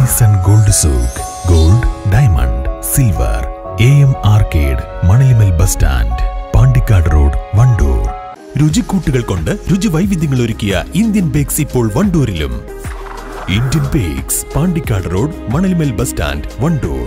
sun Gold Souk Gold Diamond Silver A M Arcade Manalimal bus stand Pandikkad road Wandoor രുചിക്കൂട്ടുകൾ കൊണ്ട് രുചി വൈവിധ്യങ്ങൾ ഒരുക്കിയ ഇന്ത്യൻ ബേക്സ് ഇപ്പോൾ വണ്ടൂരിലും Indian Bakes Pandikkad road Manalimal bus stand Wandoor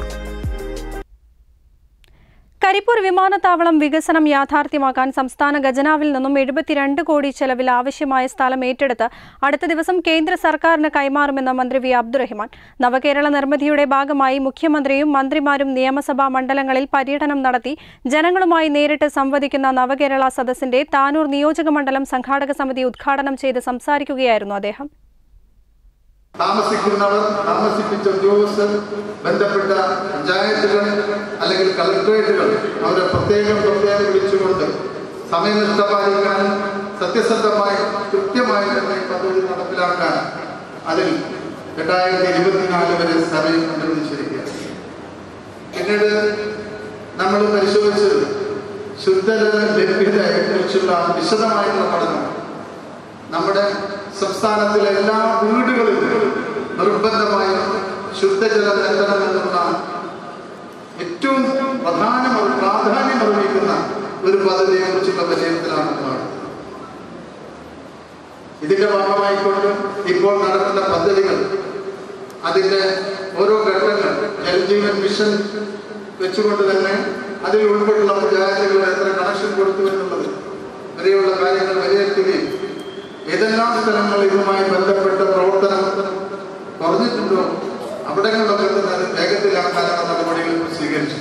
Karipur വിമാനത്താവളം വികസനം യാഥാർത്ഥ്യമാക്കാൻ സംസ്ഥാന ഖജനാവിൽ നിന്നും എഴുപത്തിരണ്ട് കോടി ചെലവിൽ ആവശ്യമായ സ്ഥലം ഏറ്റെടുത്ത് അടുത്ത ദിവസം കേന്ദ്ര സർക്കാരിന് കൈമാറുമെന്ന് മന്ത്രി വി അബ്ദുറഹിമാൻ നവകേരള നിർമ്മിതിയുടെ ഭാഗമായി മുഖ്യമന്ത്രിയും മന്ത്രിമാരും നിയമസഭാ മണ്ഡലങ്ങളിൽ പര്യടനം നടത്തി ജനങ്ങളുമായി നേരിട്ട് സംവദിക്കുന്ന നവകേരള സദസ്സിന്റെ താനൂർ നിയോജക മണ്ഡലം സംഘാടക സമിതി ഉദ്ഘാടനം ചെയ്ത് സംസാരിക്കുകയായിരുന്നു അദ്ദേഹം താമസിക്കുന്നവർ താമസിപ്പിച്ച ഉദ്യോഗസ്ഥർ ബന്ധപ്പെട്ട പഞ്ചായത്തുകൾ അല്ലെങ്കിൽ കളക്ടറേറ്റുകൾ അവരെ പ്രത്യേകം പ്രത്യേകം വിളിച്ചുകൊണ്ട് സമയനിഷ്ഠ പാലിക്കാനും സത്യസന്ധമായി കൃത്യമായി തന്നെ ഈ പദ്ധതി നടപ്പിലാക്കാൻ അതിൽ രണ്ടായിരത്തി ഇരുപത്തിനാല് വരെ സമയം അനുവദിച്ചിരിക്കുകയാണ് പിന്നീട് നമ്മൾ പരിശോധിച്ചത് ശുദ്ധജല ലഭ്യതയെക്കുറിച്ചുള്ള വിശദമായിട്ടുള്ള പഠനം നമ്മുടെ സംസ്ഥാനത്തിലെ എല്ലാ വീടുകളിലും നിർബന്ധമായും ശുദ്ധജലം എത്തണമെന്നുള്ള ഏറ്റവും പ്രധാന പ്രാധാന്യം അറിയിക്കുന്ന ഒരു പദ്ധതിയെ കുറിച്ചുള്ള പരിചയത്തിലാണ് നമ്മൾ ഇതിന്റെ ഭാഗമായിക്കൊണ്ട് ഇപ്പോൾ നടക്കുന്ന പദ്ധതികൾ അതിന്റെ ഓരോ ഘട്ടങ്ങൾ ജലജീവൻ മിഷൻ വെച്ചുകൊണ്ട് തന്നെ അതിൽ ഉൾപ്പെട്ടുള്ള പഞ്ചായത്തുകൾ എത്ര കണക്ഷൻ കൊടുത്തു എന്നുള്ളത് വരെയുള്ള കാര്യങ്ങൾ വിലയിരുത്തുകയും ഏതെല്ലാം സ്ഥലങ്ങൾ ഇതുമായി ബന്ധപ്പെട്ട പ്രവർത്തനം കുറഞ്ഞിട്ടുണ്ടോ അവിടങ്ങളിലൊക്കെ തന്നെ അത് വേഗത്തിലാക്കാനുള്ള നടപടികൾ സ്വീകരിച്ചു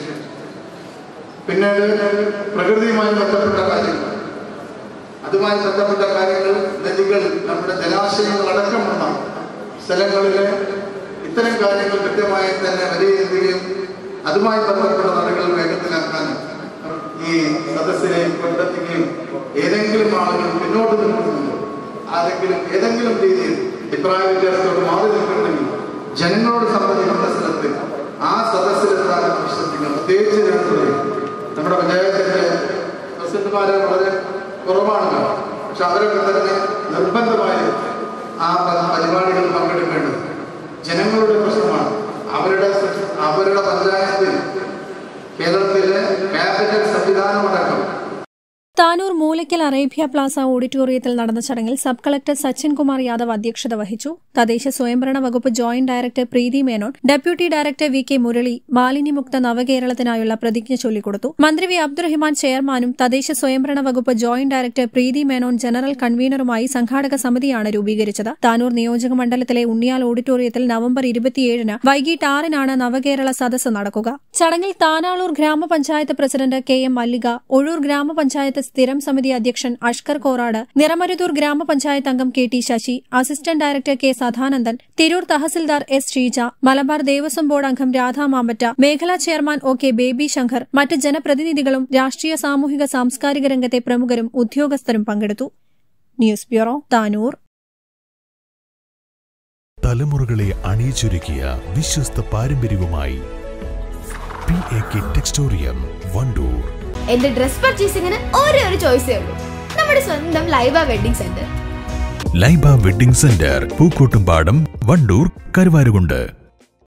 പിന്നീട് പ്രകൃതിയുമായി ബന്ധപ്പെട്ട കാര്യങ്ങൾ അതുമായി ബന്ധപ്പെട്ട കാര്യങ്ങൾ നദികൾ നമ്മുടെ ജലാശയങ്ങൾ അടക്കമുള്ള സ്ഥലങ്ങളിലെ ഇത്തരം കാര്യങ്ങൾ കൃത്യമായി തന്നെ വിലയിരുത്തുകയും അതുമായി ബന്ധപ്പെട്ട നടപടികൾ വേഗത്തിലാക്കാനും ഈ സദസ്സിലേക്ക് കൊണ്ടെത്തുകയും ഏതെങ്കിലും ആളുകൾ പിന്നോട്ട് നിൽക്കുന്നുണ്ടോ ആരെങ്കിലും ഏതെങ്കിലും രീതിയിൽ അഭിപ്രായ വ്യത്യാസത്തോട് മാറി നിൽക്കുന്നുണ്ടെങ്കിൽ ജനങ്ങളോട് സംബന്ധിക്കുന്ന സ്ഥലത്ത് ആ സദസ്സിലെത്താൻ ശ്രദ്ധിക്കണം പ്രത്യേകിച്ച് ജനങ്ങളിൽ നമ്മുടെ പഞ്ചായത്തിന്റെ പ്രസിഡന്റുമാരെ വളരെ കുറവാണ് പക്ഷെ അവരൊക്കെ തന്നെ നിർബന്ധമായി ആ പ- പരിപാടികളിൽ പങ്കെടുക്കേണ്ടത് ജനങ്ങളുടെ പ്രശ്നമാണ് അവരുടെ അവരുടെ പഞ്ചായത്തിൽ കേരളത്തിലെ ക്യാപിറ്റൽ സംവിധാനമടക്കം താനൂർ മൂലയ്ക്കൽ അറേബ്യ പ്ലാസ ഓഡിറ്റോറിയത്തിൽ നടന്ന ചടങ്ങിൽ സബ് കളക്ടർ സച്ചിൻ കുമാർ യാദവ് അധ്യക്ഷത വഹിച്ചു തദ്ദേശ സ്വയംഭരണ വകുപ്പ് joint director Preethi Menon deputy director V K Murali മാലിന്യമുക്ത നവകേരളത്തിനായുള്ള പ്രതിജ്ഞ ചൊല്ലിക്കൊടുത്തു മന്ത്രി വി അബ്ദുറഹിമാൻ ചെയർമാനും തദ്ദേശ സ്വയംഭരണ വകുപ്പ് joint director Preethi Menon general കൺവീനറുമായി സംഘാടക സമിതിയാണ് രൂപീകരിച്ചത് താനൂർ നിയോജക മണ്ഡലത്തിലെ ഉണ്ണിയാൽ ഓഡിറ്റോറിയത്തിൽ നവംബർ ഇരുപത്തിയേഴിന് വൈകിട്ട് ആറിനാണ് നവകേരള സദസ്സ് നടക്കുക ചടങ്ങിൽ താനാളൂർ ഗ്രാമപഞ്ചായത്ത് president K M Mallika Ozhur ഗ്രാമപഞ്ചായത്ത് സ്ഥിരം സമിതി അധ്യക്ഷൻ അഷ്കർ കോറാട് നിറമരുതൂർ ഗ്രാമപഞ്ചായത്ത് അംഗം K T Sasi assistant director K Sadanandan Tirur tahsildar S Sreeja Malabar Devaswom board അംഗം രാധാ മാമ്പറ്റ മേഖലാ chairman O K Baby Shankar മറ്റ് ജനപ്രതിനിധികളും രാഷ്ട്രീയ സാമൂഹിക സാംസ്കാരിക രംഗത്തെ പ്രമുഖരും ഉദ്യോഗസ്ഥരും പങ്കെടുത്തു ന്യൂസ് ബ്യൂറോ താനൂർ തലമുറകളെ അണിയിച്ചൊരുക്കിയ വിശ്വസ്ത പാരമ്പര്യവുമായി P A K Textorium Wandoor എന്റെ ഡ്രസ് പർച്ചേസിംഗിന് ഒരേ ഒരു ചോയ്സേ ഉള്ളൂ നമ്മുടെ സ്വന്തം Laiba wedding centre Laiba wedding centre Pookkottumpadam Wandoor Karuvarakundu